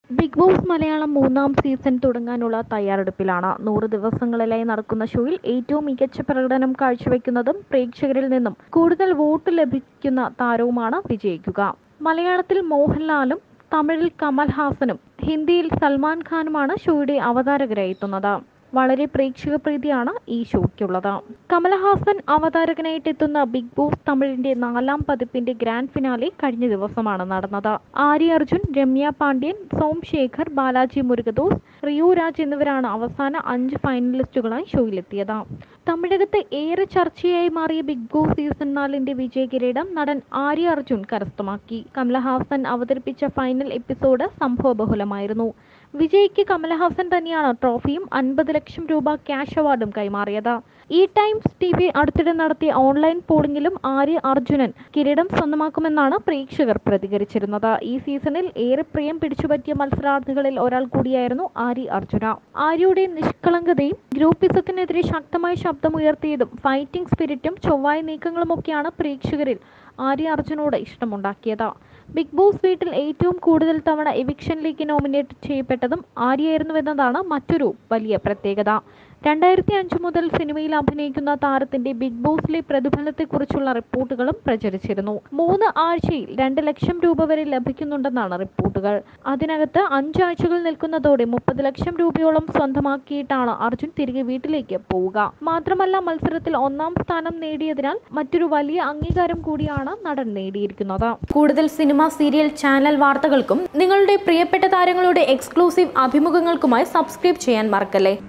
big boss Malayalam മൂന്നാം season തുടങ്ങാനുള്ള തയ്യാറെടുപ്പിലാണ് നൂറ് ദിവസങ്ങളിലായി നടക്കുന്ന ഷോയിൽ ഏറ്റവും മികച്ച പ്രകടനം കാഴ്ചവെക്കുന്നതും പ്രേക്ഷകരിൽ നിന്നും കൂടുതൽ വോട്ട് ലഭിക്കുന്ന താരവുമാണ് വിജയിക്കുക മലയാളത്തിൽ മോഹൻലാലും തമിഴിൽ കമൽഹാസനും ഹിന്ദിയിൽ സൽമാൻ ഖാനുമാണ് ഷോയുടെ അവതാരകരായി എത്തുന്നത് വളരെ പ്രേക്ഷക പ്രീതിയാണ് ഈ ഷോയ്ക്കുള്ളത് കമലഹാസൻ അവതാരകനായിട്ട് എത്തുന്ന ബിഗ് ബോസ് തമിഴിന്റെ നാലാം പതിപ്പിന്റെ ഗ്രാൻഡ് ഫിനാലെ കഴിഞ്ഞ ദിവസമാണ് നടന്നത് ആര്യ അർജുൻ രമ്യ പാണ്ഡ്യൻ സോം ശേഖർ ബാലാജി മുരുകദോസ് റിയു രാജ് എന്നിവരാണ് അവസാന അഞ്ച് ഫൈനലിസ്റ്റുകളായി ഷോയിലെത്തിയത് തമിഴകത്ത് ഏറെ ചർച്ചയായി മാറിയ ബിഗ് ബോസ് സീസൺ നാലിന്റെ വിജയകിരീടം നടൻ ആര്യ അർജുൻ കരസ്ഥമാക്കി കമലഹാസൻ അവതരിപ്പിച്ച ഫൈനൽ എപ്പിസോഡ് സംഭവബഹുലമായിരുന്നു വിജയ്ക്ക് കമലഹാസൻ തന്നെയാണ് ട്രോഫിയും അൻപത് ലക്ഷം രൂപ ക്യാഷ് അവാർഡും കൈമാറിയത് ഈ ടൈംസ് ടി വി അടുത്തിടെ നടത്തിയ ഓൺലൈൻ പോളിംഗിലും ആര്യ അർജുനൻ കിരീടം സ്വന്തമാക്കുമെന്നാണ് പ്രേക്ഷകർ പ്രതികരിച്ചിരുന്നത് ഈ സീസണിൽ ഏറെ പ്രിയം പിടിച്ചുപറ്റിയ മത്സരാർത്ഥികളിൽ ഒരാൾ കൂടിയായിരുന്നു ആര്യ അർജുന ആര്യയുടെ നിഷ്കളങ്കതയും ഗ്രൂപ്പിസത്തിനെതിരെ ശക്തമായ ശബ്ദമുയർത്തിയതും ഫൈറ്റിംഗ് സ്പിരിറ്റും ചൊവ്വായ നീക്കങ്ങളുമൊക്കെയാണ് പ്രേക്ഷകരിൽ ആര്യ അർജുനോട് ഇഷ്ടമുണ്ടാക്കിയത് ബിഗ് ബോസ് വീട്ടിൽ ഏറ്റവും കൂടുതൽ തവണ എവിക്ഷനിലേക്ക് നോമിനേറ്റ് ചെയ്യപ്പെട്ടതും ആര്യായിരുന്നുവെന്നതാണ് മറ്റൊരു വലിയ പ്രത്യേകത രണ്ടായിരത്തി അഞ്ച് മുതൽ സിനിമയിൽ അഭിനയിക്കുന്ന താരത്തിന്റെ ബിഗ് ബോസിലെ പ്രതിഫലത്തെക്കുറിച്ചുള്ള റിപ്പോർട്ടുകളും പ്രചരിച്ചിരുന്നു മൂന്ന് ആഴ്ചയിൽ രണ്ട് ലക്ഷം രൂപ വരെ ലഭിക്കുന്നുണ്ടെന്നാണ് റിപ്പോർട്ടുകൾ അതിനകത്ത് അഞ്ചാഴ്ചകൾ നിൽക്കുന്നതോടെ മുപ്പത് ലക്ഷം രൂപയോളം സ്വന്തമാക്കിയിട്ടാണ് അർജുൻ തിരികെ വീട്ടിലേക്ക് പോവുക മാത്രമല്ല മത്സരത്തിൽ ഒന്നാം സ്ഥാനം നേടിയതിനാൽ മറ്റൊരു വലിയ അംഗീകാരം കൂടിയാണ് നടൻ നേടിയിരിക്കുന്നത് കൂടുതൽ സിനിമ സീരിയൽ ചാനൽ വാർത്തകൾക്കും നിങ്ങളുടെ പ്രിയപ്പെട്ട താരങ്ങളുടെ എക്സ്ക്ലൂസീവ് അഭിമുഖങ്ങൾക്കുമായി സബ്സ്ക്രൈബ് ചെയ്യാൻ മറക്കല്ലേ